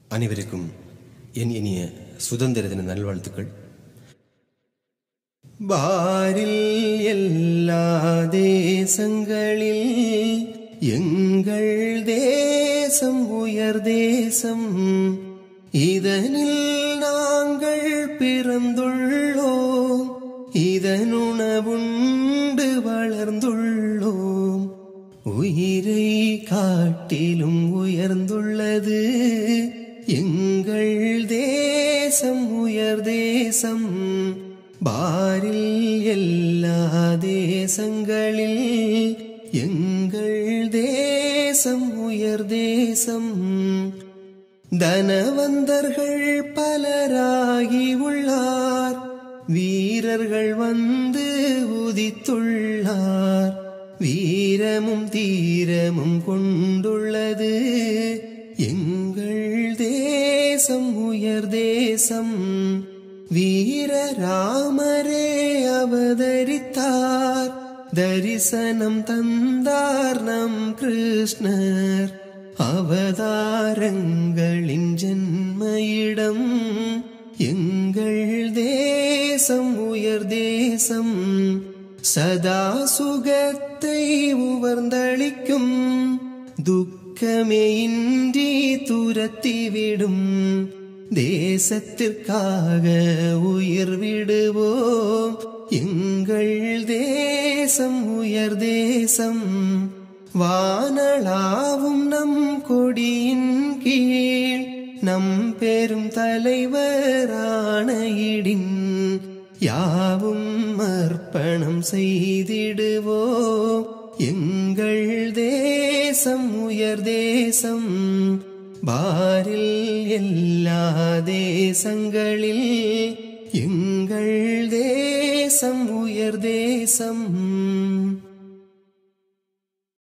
அனைவருக்கும் என் இனிய சுதந்திர தின நல்வாழ்த்துக்கள் பாரில் எல்லா தேசங்களில் எங்கள் தேசம் உயர் தேசம் இதனில் நாங்கள் பிறந்துள்ளோம் இதனுணவுண்டு வளர்ந்துள்ளோம் உயிரை காட்டிலும் உயர்ந்துள்ளது எங்கள் தேசம் உயர் தேசம் பாரில் எல்லா தேசங்களில் எங்கள் தேசம் உயர் தேசம் தனவந்தர்கள் பலராகி உள்ளார் வீரர்கள் வந்து உதித்துள்ளார் வீரமும் தீரமும் கொண்டுள்ளது எங்கள் தேசம் உயர் தேசம் வீரராமரே அவதரித்தார் தரிசனம் தந்தார் நம் கிருஷ்ணர் அவதாரங்களின் ஜென்மயிடம் எங்கள் தேசம் உயர் தேசம் சதா சுகத்தை உவர்ந்தளிக்கும் துக்கமே இன்றி துரத்திவிடும் தேசத்திற்காக உயிர் விடுவோம் எங்கள் தேசம் உயர் தேசம் வானளாவும் நம் கொடியின் கீழ் நம் பெரும் தலைவர் ஆணையிடின் யாவும் அர்ப்பணம் செய்திடுவோம் எங்கள் தேசம் உயர் தேசம் பாரில் எல்லா தேசங்களில் எங்கள் தேசம் உயர் தேசம்